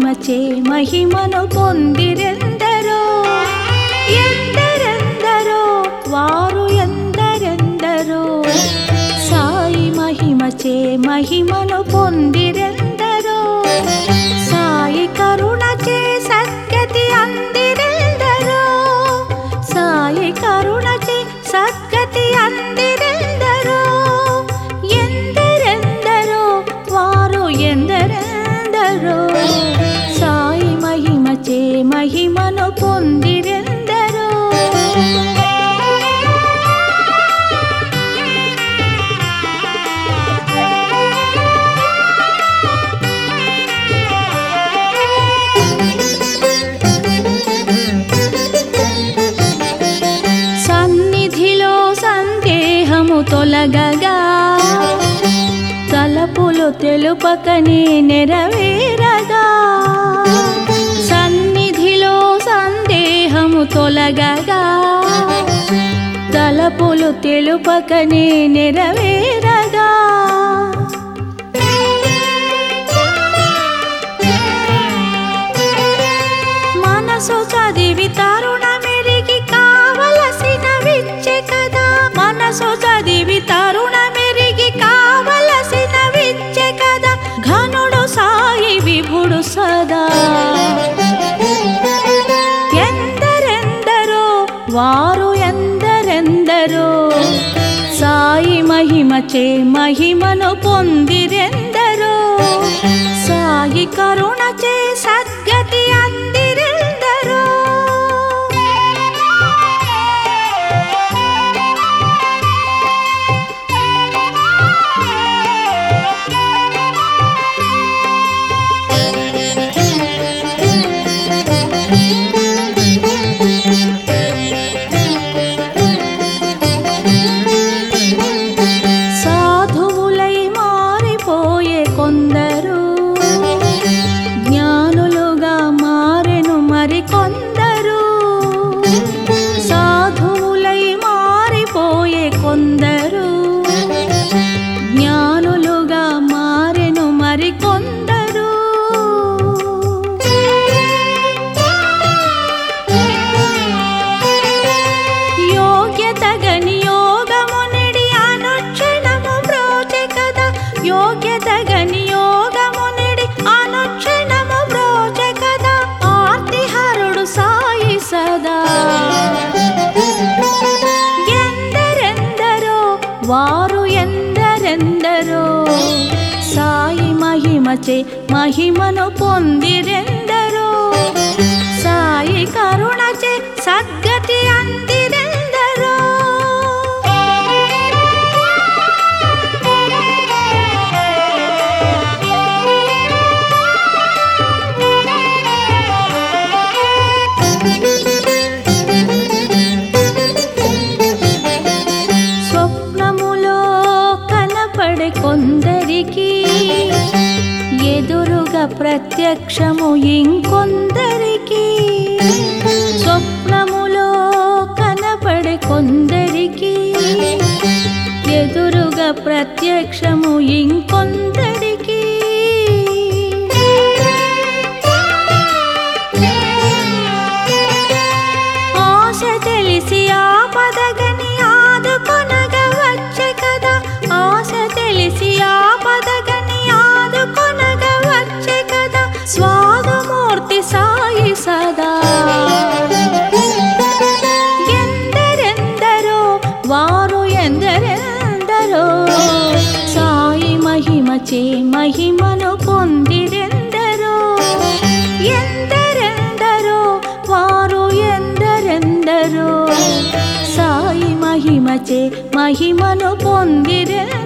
మహిమచే మహిమను పొందిరెందరో ఎందరెందరో వారు ఎందరెందరో సాయి మహిమచే మహిమను పొందిరెందరో సాయి కరుణచే సద్గతి అందిరెందరో సాయి కరుణచే సద్గతి అందిరెందరో ఎందరెందరో వారు ఎందరెందరో సాయి మహిమచే మహిమను పొందిరెందరో సన్నిధిలో సందేహము తొలగగా తలపులు తెలుపకనే నెరవేరగా సన్నిధిలో సందేహము తొలగగా తలపులు తెలుపకనే నెరవేరగా మనసు చదివి తరుణ మెరిగి కావలసిన విచ్చే కదా మనసు చదివి తరుణ మెరిగి కావలసిన విచ్చే కదా ఘనుడు సాయి విభుడు సదా ఎందరెందరో వారు ఎందరెందరో సాయి మహిమచే మహిమను పొందిరెందరో సాయి కరుణచే సద్గతి అందిరెందరో సాధువులై మారిపోయే కొందరు జ్ఞానులుగా మారెను మరి కొందరు సాధువులై మారిపోయే కొందరు జ్ఞానులుగా మారెను మరి కొందరు యోగ్యత గని యోగమునిడి అనుక్షణము బ్రోచె కదా యోగ్యత గని యోగమునిడి అనుక్షణము బ్రోచె కదా ఆర్తిహరుడు సాయి సదా ఎందరెందరో వారు ఎందరెందరో సాయి మహిమచే మహిమను పొందిరెందరో సాయి కరుణచే సద్గతి అందిరెందరో స్వప్నములో కనపడే కొందరికి ఎదురుగా ప్రత్యక్షము ఇంకొందరికి స్వప్నములో కనపడే కొందరికి ఎదురుగా ప్రత్యక్షము ఇంకొందరికి ఆశ తెలిసి ఆపదగని ఆదుకొనగా వచ్చే కదా ఆశ తెలిసి ఆపదగని ఆదుకొనగా వచ్చే కదా స్వాగమూర్తి సాయి సదా ఎందరెందరో వారు ఎందరెందరో సాయి మహిమచే మహిమను పొందిరెందరో ఎందరెందరో వారు ఎందరెందరో సాయి మహిమచే మహిమను పొందిరెందరో